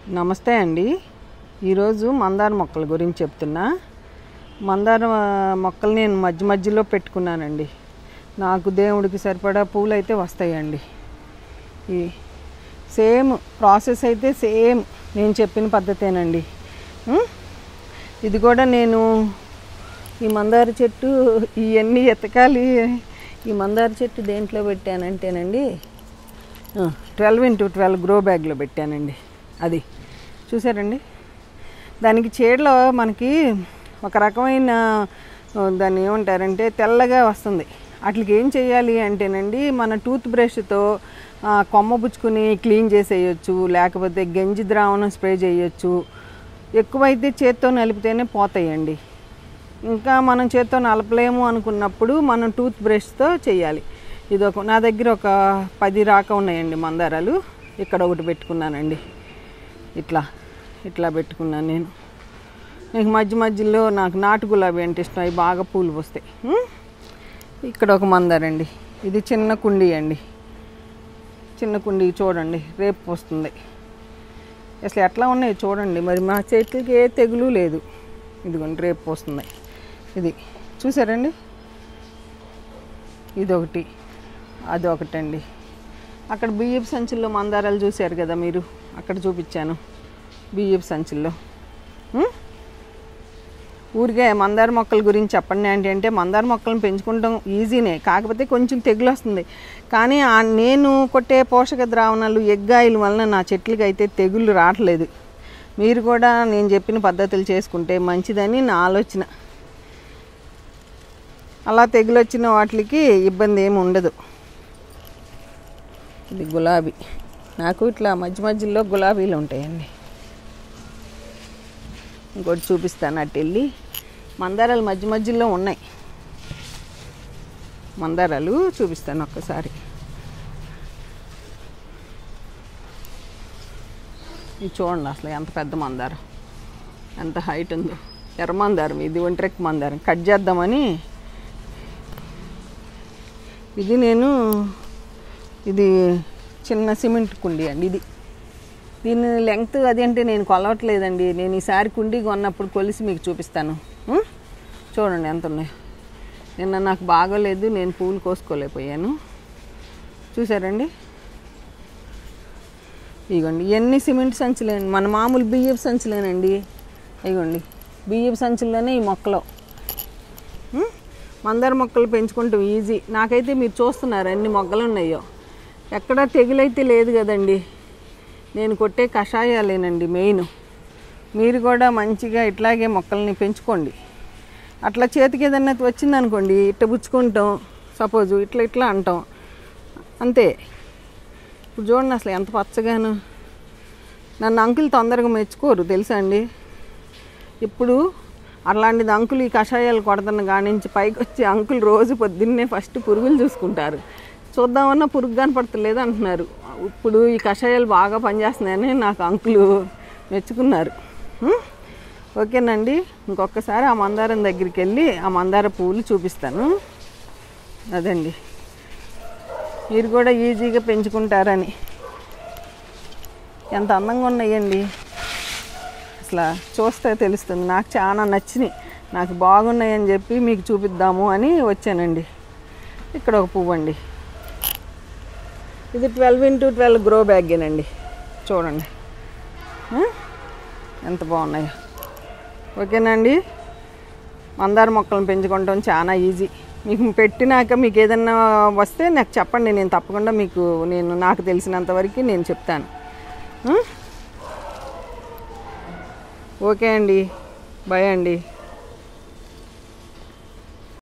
నమస్తే అండి ఈరోజు మందార మొక్కల గురించి చెప్తున్నా మందార ఆ, మొక్కలు నేను మధ్య మధ్యలో పెట్టుకున్నానండి నాకు దేవుడికి సరిపడా పూలు అయితే వస్తాయండి ఈ సేమ్ ప్రాసెస్ అయితే సేమ్ నేను చెప్పిన పద్ధతేనండి ఉం? ఇది కూడా నేను ఈ మందార చెట్టు ఇవన్నీ ఎతకాలి ఈ మందార చెట్టు దేంట్లో పెట్టానంటేనండి ట్వెల్వ్ ఇంటూ ట్వెల్వ్ గ్రో బ్యాగ్లో పెట్టానండి అది చూసారండి దానికి చీడలో మనకి ఒక రకమైన ఆ, దాన్ని ఏమంటారంటే తెల్లగా వస్తుంది వాటికి ఏం చేయాలి అంటేనండి మన టూత్ బ్రష్తో ఆ, కొమ్మ పుచ్చుకుని క్లీన్ చేసేయచ్చు లేకపోతే గంజి ద్రావణం స్ప్రే చేయొచ్చు ఎక్కువైతే చేత్తో నలిపితేనే పోతాయండి ఇంకా మనం చేత్తో నలపలేము అనుకున్నప్పుడు మనం టూత్ బ్రష్తో చేయాలి ఇది ఒక నా దగ్గర ఒక పది రాక ఉన్నాయండి మందారాలు ఇక్కడ ఒకటి పెట్టుకున్నానండి ఇట్లా ఇట్లా పెట్టుకున్నాను నేను నీకు మధ్య మధ్యలో నాకు నాటు గులాబీ అంటే ఇష్టం అవి బాగా పూలు పోస్తాయి ఉం? ఇక్కడ ఒక మందారండి ఇది చిన్న కుండీ అండి చిన్న కుండీ చూడండి రేపు వస్తుంది అసలు ఎట్లా ఉన్నాయి చూడండి మరి మా చెట్లకి ఏ తెగులు లేదు ఇదిగోండి రేపు వస్తుంది ఇది చూసారండి ఇదొకటి అదొకటండి అక్కడ బియ్యపు సంచుల్లో మందారాలు చూశారు కదా మీరు అక్కడ చూపించాను బియ్యపు సంచుల్లో ఉం? ఊరికే మందార మొక్కల గురించి చెప్పండి ఏంటి అంటే మందార మొక్కలను పెంచుకుంటాం ఈజీనే కాకపోతే కొంచెం తెగులు వస్తుంది కానీ ఆ నేను కొట్టే పోషక ద్రావణాలు ఎగ్గాయిల వలన నా చెట్లకి అయితే తెగులు రావట్లేదు మీరు కూడా నేను చెప్పిన పద్ధతులు చేసుకుంటే మంచిదని నా ఆలోచన అలా తెగులు వచ్చిన వాటికి ఇబ్బంది ఏమి ఉండదు ఇది గులాబీ నాకు ఇట్లా మధ్య మధ్యలో గులాబీలు ఉంటాయండి ఇంకోటి చూపిస్తాను అటు వెళ్ళి మందారాలు మధ్య మధ్యలో ఉన్నాయి మందారాలు చూపిస్తాను ఒక్కసారి ఇది చూడండి అసలు ఎంత పెద్ద మందారం ఎంత హైట్ ఉందో ఎర్ర మందారం ఇది ఒంటరెక్ మందారం కట్ చేద్దామని ఇది నేను ఇది చిన్న సిమెంట్ కుండీ అండి ఇది దీని లెంగ్త్ అది అంటే నేను కొలవట్లేదండి నేను ఈసారి కుండీ కొన్నప్పుడు కొలిసి మీకు చూపిస్తాను ఉం? చూడండి ఎంత ఉన్నాయో నిన్న నాకు బాగోలేదు నేను పూలు కోసుకోలేకపోయాను చూసారండి ఇగోండి ఇవన్నీ సిమెంట్ సంచులేండి మన మామూలు బియ్యపు సంచులేనండి ఇగోండి బియ్యపు సంచుల్లోనే ఈ మొక్కలు ఉం? మందార మొక్కలు పెంచుకుంటాం ఈజీ నాకైతే మీరు చూస్తున్నారు అన్ని మొగ్గలు ఉన్నాయో ఎక్కడా తెగులైతే లేదు కదండి నేను కొట్టే కషాయాలేనండి మెయిన్ మీరు కూడా మంచిగా ఇట్లాగే మొక్కల్ని పెంచుకోండి అట్లా చేతికి ఏదన్నా వచ్చిందనుకోండి ఇట్ట పుచ్చుకుంటాం సపోజు ఇట్లా ఇట్లా అంటాం అంతే ఇప్పుడు చూడండి అసలు ఎంత పచ్చగాను నన్ను అంకుల్ తొందరగా మెచ్చుకోరు తెలుసా అండి ఇప్పుడు అలాంటిది అంకుల్ ఈ కషాయాలు కొడుతున్న కాడి నుంచి పైకి వచ్చి అంకుల్ రోజు పొద్దున్నే ఫస్ట్ పురుగులు చూసుకుంటారు చూద్దామన్నా పురుగు కనపడతలేదు అంటున్నారు ఇప్పుడు ఈ కషాయాలు బాగా పనిచేస్తున్నాయని నాకు అంకులు మెచ్చుకున్నారు ఉం? ఓకేనండి ఇంకొకసారి ఆ మందారం దగ్గరికి వెళ్ళి ఆ మందార పువ్వులు చూపిస్తాను అదండి మీరు కూడా ఈజీగా పెంచుకుంటారని ఎంత అందంగా ఉన్నాయండి అసలు చూస్తే తెలుస్తుంది నాకు చాలా నచ్చినాయి నాకు బాగున్నాయని చెప్పి మీకు చూపిద్దాము అని వచ్చానండి ఇక్కడ ఒక పువ్వు అండి ఇది ట్వెల్వ్ ఇంటూ ట్వెల్వ్ గ్రో బ్యాగేనండి చూడండి ఆ? ఎంత బాగున్నాయో ఓకేనండి మందార మొక్కలను పెంచుకోవటం చాలా ఈజీ మీకు పెట్టినాక మీకు ఏదన్నా వస్తే నాకు చెప్పండి నేను తప్పకుండా మీకు నేను నాకు తెలిసినంత వరకు నేను చెప్తాను ఆ? ఓకే అండి బాయ్ అండి